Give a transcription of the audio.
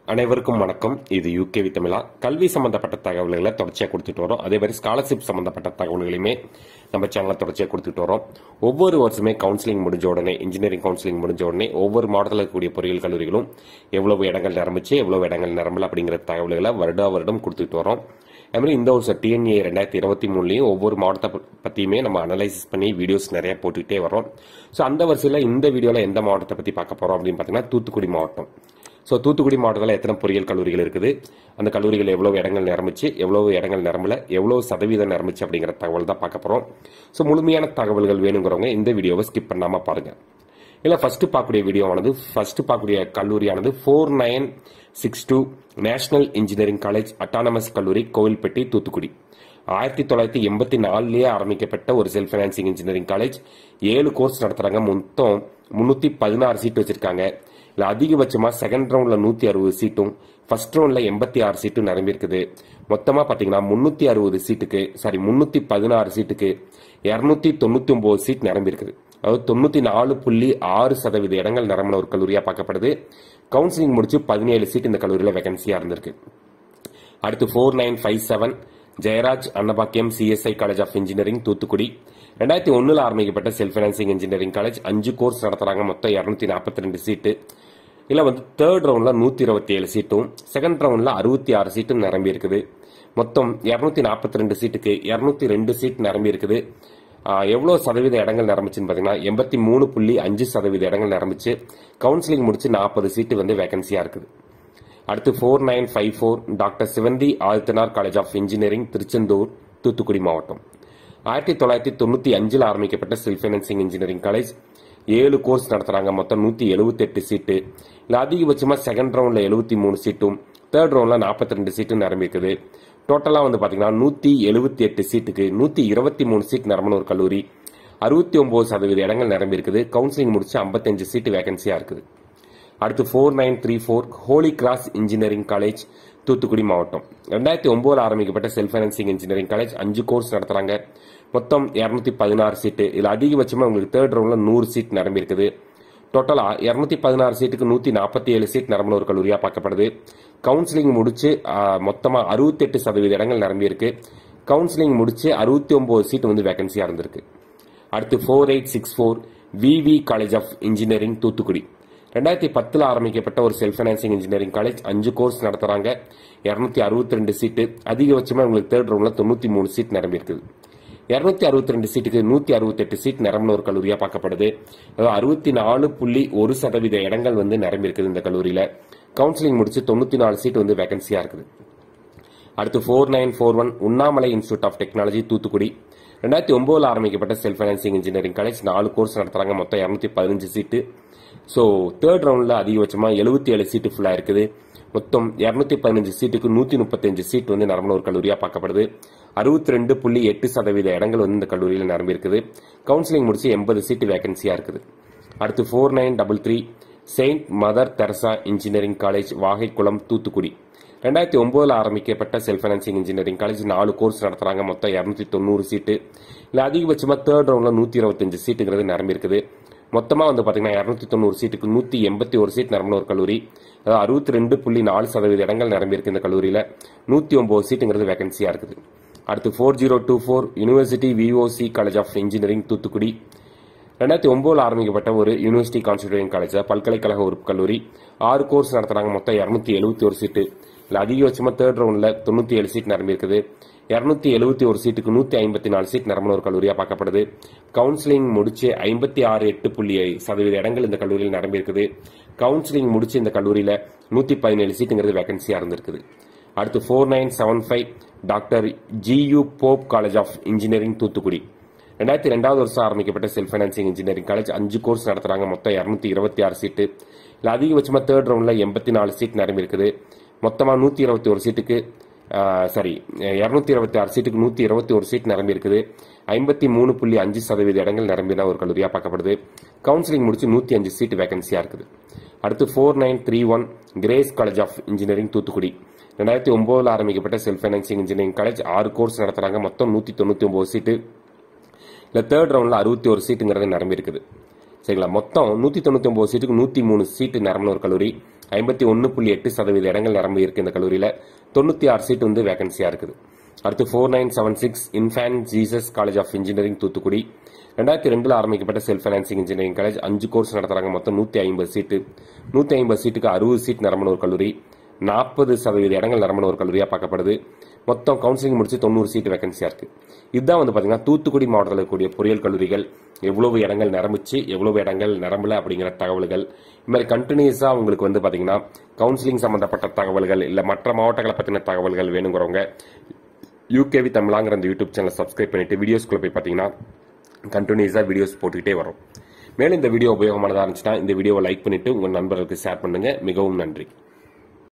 அனைவருக்கும் வணக்கம் இது யூகேவி தமிழா கல்வி சம்பந்தப்பட்ட தகவல்களை தொடர்ச்சியாக கொடுத்துட்டு வரோம் அதே மாதிரி ஸ்காலர்ஷிப் சம்பந்தப்பட்ட தகவல்களையுமே நம்ம சேனலில் தொடர்ச்சியாக கொடுத்துட்டு வரோம் ஒவ்வொரு வருஷமே கவுன்சிலிங் முடிஞ்ச உடனே இன்ஜினியரிங் கவுன்சிலிங் முடிஞ்ச உடனே ஒவ்வொரு மாவட்டத்தில் இருக்கக்கூடிய பொறியியல் கல்லூரிகளும் எவ்வளவு இடங்கள் நிரம்பிச்சு எவ்வளவு இடங்கள் நிரம்பல அப்படிங்கிற தகவல்களை வருடா வருடம் கொடுத்துட்டு வரோம் அது மாதிரி இந்த வருஷம் டிஎன்ஏ ரெண்டாயிரத்தி இருபத்தி மூணுலையும் ஒவ்வொரு மாவட்டத்தை ப- பத்தியுமே நம்ம அனலைசிஸ் பண்ணி வீடியோஸ் நிறைய போட்டுக்கிட்டே வரோம் ஸோ அந்த வரிசையில் இந்த வீடியோவில் எந்த மாவட்டத்தை பற்றி பார்க்க போகிறோம் அப்படின்னு பார்த்தீங்கன்னா தூத்துக்குடி மாவட்டம் ஸோ தூத்துக்குடி மாவட்டத்தில் எத்தனை பொறியியல் கல்லூரிகள் இருக்குது அந்த கல்லூரிகள் எவ்வளவு இடங்கள் நிரம்பிச்சு எவ்வளவு இடங்கள் நிரம்பல எவ்வளவு சதவீதம் நிரம்பிச்சு அப்படிங்கிற தகவல் தான் பார்க்க போகிறோம் ஸோ முழுமையான தகவல்கள் வேணுங்கிறவங்க இந்த வீடியோவை ஸ்கிப் பண்ணாமல் பாருங்க இல்லை ஃபர்ஸ்ட் பார்க்கக்கூடிய வீடியோவானது ஃபர்ஸ்ட் பார்க்கக்கூடிய கல்லூரியானது four nine six two national engineering college autonomous கல்லூரி கோவில்பட்டி தூத்துக்குடி ஆயிரத்தி தொள்ளாயிரத்தி எண்பத்தி நாலுலேயே ஆரம்பிக்கப்பட்ட ஒரு செல்ஃப் ஃபைனான்சிங் இன்ஜினியரிங் காலேஜ் ஏழு கோர்ஸ் நடத்துறாங்க மொத்தம் முன்னூத்தி பதினாறு சீட் வச்சிருக்காங்க இல்ல அதிகபட்சமா செகண்ட் ரவுண்ட்ல நூத்தி அறுபது சீட்டும் ஃபர்ஸ்ட் ரவுண்ட்ல எண்பத்தி ஆறு சீட்டும் நிரம்பி இருக்குது மொத்தமா பாத்தீங்கன்னா முன்னூத்தி அறுபது சீட்டுக்கு சாரி முன்னூத்தி பதினாறு சீட்டுக்கு இருநூத்தி தொண்ணூத்தி ஒன்பது சீட் நிரம்பி இருக்குது அதாவது தொண்ணூத்தி நாலு புள்ளி ஆறு சதவீத இடங்கள் நிரம்பின ஒரு கல்லூரியா பார்க்கப்படுது கவுன்சிலிங் முடிச்சு பதினேழு சீட் இந்த கல்லூரியில வேகன்சியா இருந்திருக்கு அடுத்து four nine five seven Jayaraj Annapackiam CSI college of engineering Thoothukudi ரெண்டாயிரத்தி ஒன்னுல ஆரம்பிக்கப்பட்ட செல்ஃப் ஃபைனான்சிங் இன்ஜினியரிங் காலேஜ் அஞ்சு கோர்ஸ் நடத்துறாங்க மொத்தம் இருநூத்தி நாற்பத்தி ரெண்டு சீட்டு இல்ல வந்து தேர்ட் ரவுண்ட்ல நூத்தி இருபத்தி ஏழு சீட்டும் செகண்ட் ரவுண்ட்ல அறுபத்தி ஆறு சீட்டும் நிரம்பி இருக்குது மொத்தம் இருநூத்தி நாற்பத்தி ரெண்டு சீட்டுக்கு இருநூத்தி ரெண்டு சீட் நிரம்பி இருக்குது ஆஹ் எவ்வளவு சதவீத இடங்கள் நிரம்பிச்சுன்னு பாத்தீங்கன்னா எண்பத்தி மூணு புள்ளி அஞ்சு சதவீத இடங்கள் நிரம்பிச்சு கவுன்சிலிங் முடிச்சு நாற்பது சீட்டு வந்து வேகன்சியா இருக்குது அடுத்து four nine five four doctor Sivanthi Adithanar college of engineering Tiruchendur Thoothukudi மாவட்டம் ஆயிரத்தி தொள்ளாயிரத்தி தொண்ணூத்தி அஞ்சில் ஆரம்பிக்கப்பட்ட செல்ஃப் ஃபைனான்சிங் இன்ஜினியரிங் காலேஜ் ஏழு கோர்ஸ் நடத்துறாங்க மொத்தம் நூத்தி எழுபத்தி எட்டு சீட்டு இல்ல அதிகபட்சமா செகண்ட் ரவுண்ட்ல எழுபத்தி மூணு சீட்டும் தேர்ட் ரவுண்ட்ல நாற்பத்தி ரெண்டு சீட்டும் நிரம்பியிருக்குது டோட்டலா வந்து பாத்தீங்கன்னா நூத்தி எழுபத்தி எட்டு சீட்டுக்கு நூத்தி இருபத்தி மூணு சீட் நிரம்பின ஒரு கல்லூரி அறுபத்தி ஒன்பது சதவீத இடங்கள் நிரம்பி இருக்குது கவுன்சிலிங் முடிச்சு 55 சீட்டு வேகன்சியா இருக்குது அடுத்து four nine three four Holy Cross engineering college Thoothukudi மாவட்டம் ரெண்டாயிரத்தி ஒன்பதுல ஆரம்பிக்கப்பட்ட செல்ஃப் ஃபைனான்சிங் இன்ஜினியரிங் காலேஜ் அஞ்சு கோர்ஸ் நடத்துறாங்க மொத்தம் இருநூத்தி பதினாறு சீட்டு இதுல அதிகபட்சமா உங்களுக்கு தேர்ட் ரவுண்ட்ல நூறு சீட் நிரம்பி இருக்குது டோட்டலா இருநூத்தி பதினாறு சீட்டுக்கு நூத்தி நாற்பத்தி ஏழு சீட் நிரம்பின ஒரு கல்லூரியா பார்க்கப்படுது கவுன்சிலிங் முடிச்சு ஆ, மொத்தமா அறுபத்தி எட்டு சதவீத இடங்கள் நிரம்பி இருக்கு கவுன்சிலிங் முடிச்சு அறுபத்தி ஒன்பது சீட் வந்து வேகன்சியா இருந்திருக்கு அடுத்து four eight six four VV college of engineering Thoothukudi ரெண்டாயிரத்தி பத்துல ஆரம்பிக்கப்பட்ட ஒரு செல்ஃப் ஃபைனான்சிங் இன்ஜினியரிங் காலேஜ் அஞ்சு கோர்ஸ் நடத்துறாங்க இருநூத்தி அறுபத்தி ரெண்டு சீட்டு அதிகபட்சமா உங்களுக்கு தேர்ட் ரவுண்ட்ல தொண்ணூத்தி மூணு சீட் நிரம்பி இருக்குது இருநூத்தி அறுபத்தி ரெண்டு சீட்டுக்கு நூத்தி அறுபத்தி எட்டு சீட் நிரம்பின ஒரு கல்லூரியா பார்க்கப்படுது அதாவது அறுபத்தி நாலு புள்ளி ஒரு சதவீத இடங்கள் வந்து நிரம்பி இருக்குது இந்த கல்லூரியில கவுன்சிலிங் முடிச்சு தொண்ணூத்தி நாலு சீட் வந்து வேகன்சியா இருக்குது அடுத்து four nine four one Unnamalai institute of technology Thoothukudi ரெண்டாயிரத்தி ஒன்பதுல ஆரம்பிக்கப்பட்ட செல்ஃப் ஃபைனான்சிங் இன்ஜினியரிங் காலேஜ் நாலு கோர்ஸ் நடத்துறாங்க மொத்தம் இரநூத்தி பதினஞ்சு சீட்டு ஸோ தேர்ட் ரவுண்ட்ல அதிகபட்சமா எழுபத்தி ஏழு சீட்டு ஃபுல்லா இருக்குது மொத்தம் இருநூத்தி பதினஞ்சு சீட்டுக்கு நூத்தி முப்பத்தஞ்சு சீட் வந்து நிரம்பின ஒரு கல்லூரியா பார்க்கப்படுது அறுபத்தி ரெண்டு புள்ளி எட்டு சதவீத இடங்கள் வந்து இந்த கல்லூரியில் நிரம்பி இருக்குது கவுன்சிலிங் முடிச்சு எண்பது சீட்டு வேகன்சியா இருக்குது அடுத்து four nine double three Saint Mother Teresa engineering college Vagaikulam Thoothukudi ரெண்டாயிரத்தி ஒன்பதுல ஆரம்பிக்கப்பட்ட செல்ஃப் ஃபைனான்சிங் இன்ஜினியரிங் காலேஜ் நாலு கோர்ஸ் நடத்துறாங்க மொத்தம் இருநூத்தி தொண்ணூறு சீட்டு இல்ல அதிகபட்சமா தேர்ட் ரவுண்ட்ல நூத்தி இருபத்தஞ்சு சீட்டுங்கிறது நிரம்பி இருக்குது மொத்தமா வந்து பாத்தீங்கன்னா இருநூத்தி தொண்ணூறு சீட்டுக்கு நூத்தி எண்பத்தி ஒரு சீட் நிரம்பின ஒரு கல்லூரி அதாவது அறுபத்தி ரெண்டு புள்ளி நாலு சதவீத இடங்கள் நிரம்பி இருக்கு இந்த கல்லூரியில நூத்தி ஒன்பது சீட்டுங்கிறது வேகன்சியா இருக்குது அடுத்து four zero two four university VOC college of engineering Thoothukudi ரெண்டாயிரத்தி ஒன்பதுல ஆரம்பிக்கப்பட்ட ஒரு யூனிவர்சிட்டி கான்ஸ்டியூட்டிங் காலேஜ் பல்கலைக்கழக உறுப்பு கல்லூரி ஆறு கோர்ஸ் நடத்துறாங்க மொத்தம் இருநூத்தி எழுபத்தி ஒரு சீட்டு இல்ல அதிகபட்சமா தேர்ட் ரவுண்ட்ல தொண்ணூத்தி ஏழு சீட் நிரம்பி இருக்குது இருநூத்தி எழுபத்தி ஒரு சீட்டுக்கு நூத்தி ஐம்பத்தி நாலு சீட் நிரம்பின ஒரு கல்லூரியா பார்க்கப்படுது கவுன்சிலிங் முடிச்சு ஐம்பத்தி ஆறு எட்டு புள்ளி சதவீத இடங்கள் இந்த கல்லூரியில் நிரம்பி இருக்குது கவுன்சிலிங் முடிச்சு இந்த கல்லூரியில நூத்தி பதினேழு சீட்டுங்கிறது வேகன்சியா இருந்திருக்குது அடுத்து four nine seven five doctor G U Pope college of engineering Thoothukudi ரெண்டாயிரத்தி ரெண்டாவது வருஷம் ஆரம்பிக்கப்பட்ட செல்ஃப் ஃபைனான்சிங் இன்ஜினியரிங் காலேஜ் அஞ்சு கோர்ஸ் நடத்துறாங்க மொத்தம் இருநூத்தி இருபத்தி ஆறு சீட்டு இல்ல அதிகபட்சமா தேர்ட் ரவுண்ட்ல எண்பத்தி நாலு சீட் நிரம்பி இருக்குது மொத்தமா நூத்தி இருபத்தி ஒரு சீட்டுக்கு சாரி இருநூத்தி இருபத்தி ஆறு சீட்டுக்கு நூத்தி இருபத்தி ஒரு சீட் நிரம்பி இருக்குது ஐம்பத்தி மூணு புள்ளி அஞ்சு சதவீத இடங்கள் நிரம்பின ஒரு கல்லூரியா பார்க்கப்படுது கவுன்சிலிங் முடிச்சு நூத்தி அஞ்சு சீட் வேகன்சியா இருக்குது அடுத்து four nine three one Grace college of engineering Thoothukudi ரெண்டாயிரத்தி ஒன்பதுல ஆரம்பிக்கப்பட்ட செல்ஃப் ஃபைனான்சிங் இன்ஜினியரிங் காலேஜ் ஆறு கோர்ஸ் நடத்துறாங்க மொத்தம் நூத்தி தொண்ணூத்தி ஒன்பது சீட்டு இல்ல தேர்ட் ரவுண்ட்ல அறுபத்தி ஒரு சீட்டுங்கிறது நிரம்பி இருக்குது சரிங்களா மொத்தம் நூத்தி தொண்ணூத்தி ஒன்பது சீட்டுக்கு நூத்தி மூணு சீட்டு நிரம்பின ஒரு கல்லூரி ஐம்பத்தி ஒன்று புள்ளி எட்டு சதவீத இடங்கள் நிரம்பி இருக்கு இந்த கல்லூரியில் தொண்ணூற்றி ஆறு சீட் வந்து வேகன்சியாக இருக்குது அடுத்து four nine seven six infant Jesus college of engineering Thoothukudi ரெண்டாயிரத்தி ரெண்டில் ஆரம்பிக்கப்பட்ட செல்ஃப் ஃபைனான்சிங் இன்ஜினியரிங் காலேஜ் அஞ்சு கோர்ஸ் நடத்துறாங்க மொத்தம் நூற்றி ஐம்பது சீட்டு நூற்றி ஐம்பது சீட்டுக்கு அறுபது சீட் நிரம்பின ஒரு கல்லூரி நாற்பது சதவீத இடங்கள் நிரம்பின ஒரு கல்லூரியாக பார்க்கப்படுது மொத்தம் கவுன்சிலிங் முடிச்சு தொண்ணூறு சீட் வேகன்சியாக இருக்கு இதுதான் வந்து பார்த்தீங்கன்னா தூத்துக்குடி மாவட்டத்தில் இருக்கக்கூடிய பொறியியல் கல்லூரிகள் எவ்வளவு இடங்கள் நிரம்பிச்சு எவ்வளவு இடங்கள் நிரம்பல அப்படிங்கிற தகவல்கள் இது மாதிரி கண்டினியூஸாக உங்களுக்கு வந்து பார்த்தீங்கன்னா கவுன்சிலிங் சம்பந்தப்பட்ட தகவல்கள் இல்லை மற்ற மாவட்டங்களை பற்றின தகவல்கள் வேணுங்கிறவங்க யூகேவி தமிழாங்கிற அந்த யூடியூப் சேனலை சப்ஸ்கிரைப் பண்ணிட்டு வீடியோஸ்குள்ள போய் பார்த்தீங்கன்னா கண்டினியூஸாக வீடியோஸ் போட்டுக்கிட்டே வரும் மேலும் இந்த வீடியோ உபயோகமானதாக இருந்துச்சுன்னா இந்த வீடியோவை லைக் பண்ணிட்டு உங்கள் நண்பர்களுக்கு ஷேர் பண்ணுங்க மிகவும் நன்றி